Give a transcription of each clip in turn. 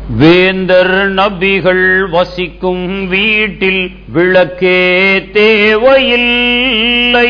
வேந்தர் நபிகள் வசிக்கும் வீட்டில் விளக்கே தேவையில்லை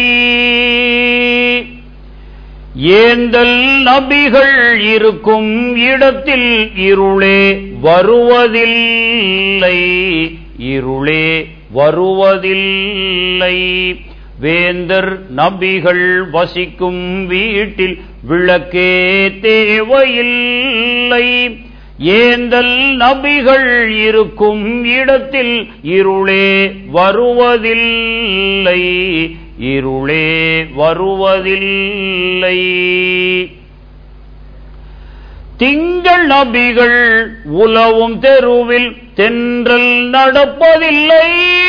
ஏந்தல் நபிகள் இருக்கும் இடத்தில் இருளே வருவதில்லை இருளே வருவதில்லை வேந்தர் நபிகள் வசிக்கும் வீட்டில் விளக்கே தேவையில்லை ஏந்தல் நபிகள் இருக்கும் இடத்தில் இருளே வருவதில்லை இருளே வருவதில்லை திங்கள் நபிகள் உலவும் தெருவில் தென்றல் நடப்பதில்லை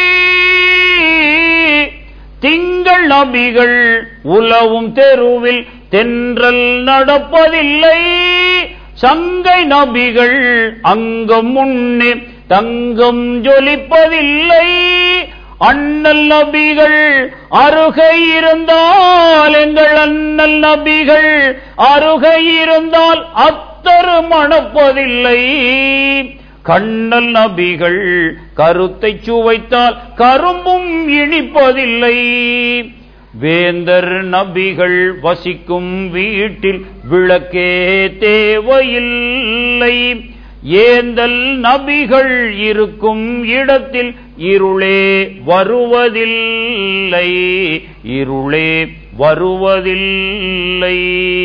திங்கள் நபிகள் உலவும் தெருவில் தென்றல் நடப்பதில்லை சங்கை நபிகள் அங்கம் முன்னே தங்கம் ஜொலிப்பதில்லை அண்ணல் நபிகள் அருகை இருந்தால் எங்கள் அண்ணல் நபிகள் அருகை இருந்தால் அத்தரு மணப்பதில்லை கண்ணல் நபிகள் கருத்தை சுவைத்தால் கரும்பும் இனிப்பதில்லை வேந்தர் நபிகள் வசிக்கும் வீட்டில் விளக்கே தேவையில்லை ஏந்தல் நபிகள் இருக்கும் இடத்தில் இருளே வருவதில்லை இருளே வருவதில்லை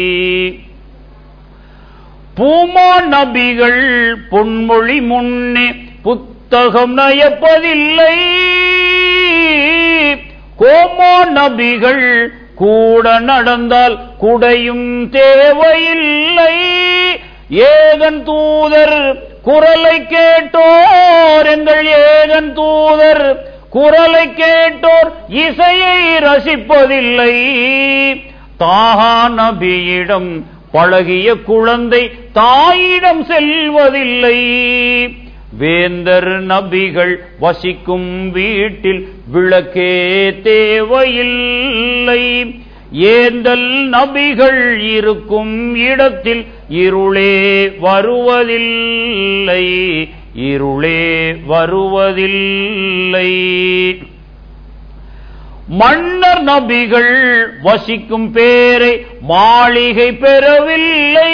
பூமா நபிகள் பொன்மொழி முன்னே புத்தகம் நயப்பதில்லை கோமா நபிகள் கூட நடந்தால் குடையும் தேவையில்லை ஏகன் தூதர் குரலை கேட்டோர் எங்கள் ஏகன் தூதர் குரலை கேட்டோர் இசையை ரசிப்பதில்லை தாகா நபியிடம் பழகிய குழந்தை தாயிடம் செல்வதில்லை வேந்தர் நபிகள் வசிக்கும் வீட்டில் விளக்கே தேவையில்லை ஏந்தல் நபிகள் இருக்கும் இடத்தில் இருளே வருவதில்லை இருளே வருவதில்லை மன்னர் நபிகள் வசிக்கும் பேரை மாளிகை பெறவில்லை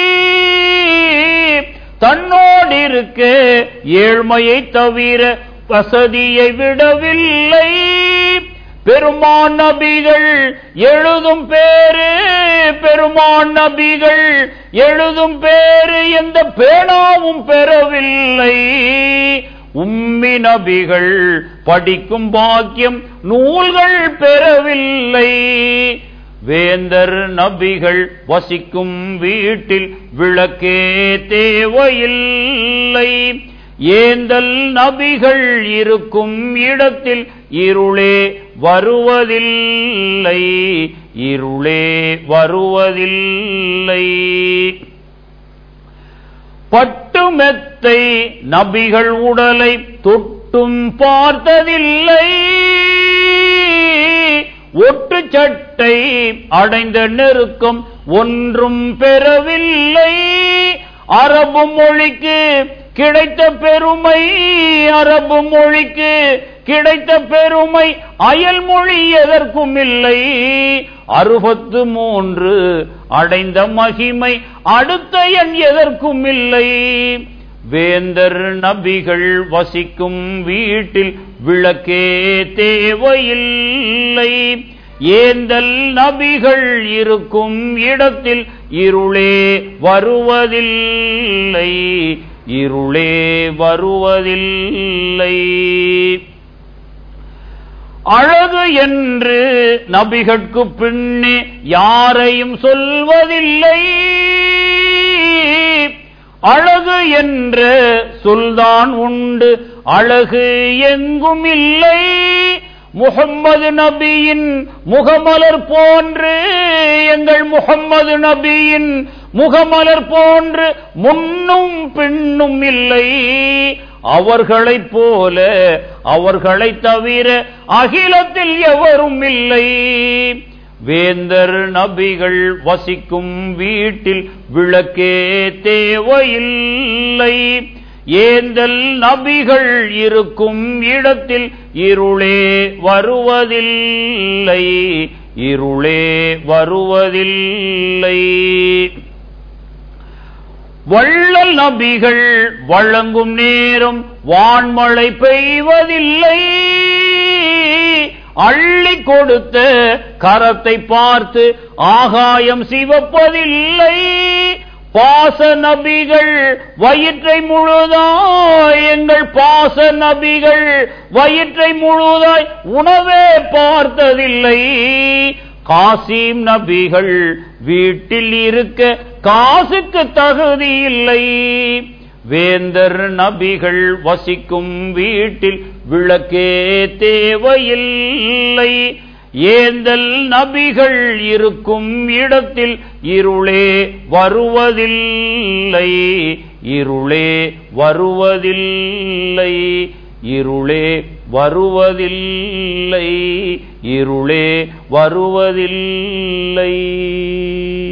தன்னோடிருக்க ஏழ்மையை தவிர வசதியை விடவில்லை பெருமான் நபிகள் எழுதும் பேரு பெருமான் நபிகள் எழுதும் பேரு எந்த பேனாவும் பெறவில்லை உம்மி நபிகள் படிக்கும் பாக்கியம் நூல்கள் பெறவில்லை வேந்தர் நபிகள் வசிக்கும் வீட்டில் விளக்கே தேவையில்லை ஏந்தல் நபிகள் இருக்கும் இடத்தில் இருளே வருவதில்லை இருளே வருவதில்லை பட்டு மெத்தை நபிகள் உடலை தொட்டும் பார்த்ததில்லை ஒட்டு சட்டை அடைந்த நெருக்கம் ஒன்றும் பெறவில்லை அரபு மொழிக்கு கிடைத்த பெருமை அரபு மொழிக்கு கிடைத்த பெருமை அயல் மொழி எதற்கும் இல்லை அறுபத்து மூன்று அடைந்த மகிமை அடுத்த எண் எதற்கும் இல்லை வேந்தர் நபிகள் வசிக்கும் வீட்டில் விளக்கே தேவையில்லை ஏந்தல் நபிகள் இருக்கும் இடத்தில் இருளே வருவதில்லை இருளே வருவதில்லை அழகு என்று நபிகட்கு பின்னே யாரையும் சொல்வதில்லை அழகு என்ற சொல்தான் உண்டு அழகு எங்கும் இல்லை முகம்மது நபியின் முகமலர் போன்று எங்கள் முகம்மது நபியின் முகமலர் போன்று முன்னும் பின்னும் இல்லை அவர்களைப் போல அவர்களைத் தவிர அகிலத்தில் எவரும் இல்லை வேந்தர் நபிகள் வசிக்கும் வீட்டில் விளக்கே தேவையில்லை ஏந்தல் நபிகள் இருக்கும் இடத்தில் இருளே வருவதில்லை இருளே வருவதில்லை வள்ளல் நபிகள் வழங்கும் நேரம் வான்மழை பெய்வதில்லை அள்ளி கொடுத்த கரத்தை பார்த்து ஆகாயம் சிவப்பதில்லை பாச நபிகள் வயிற்றை முழுதாய் எங்கள் பாச நபிகள் வயிற்றை முழுதாய் உணவே பார்த்ததில்லை காசிம் நபிகள் வீட்டில் இருக்க காசுக்கு தகுதி இல்லை வேந்தர் நபிகள் வசிக்கும் வீட்டில் விளக்கே தேவையில்லை ஏந்தல் நபிகள் இருக்கும் இடத்தில் இருளே வருவதில்லை இருளே வருவதில்லை இருளே வருவதில்லை இருளே வருவதில்லை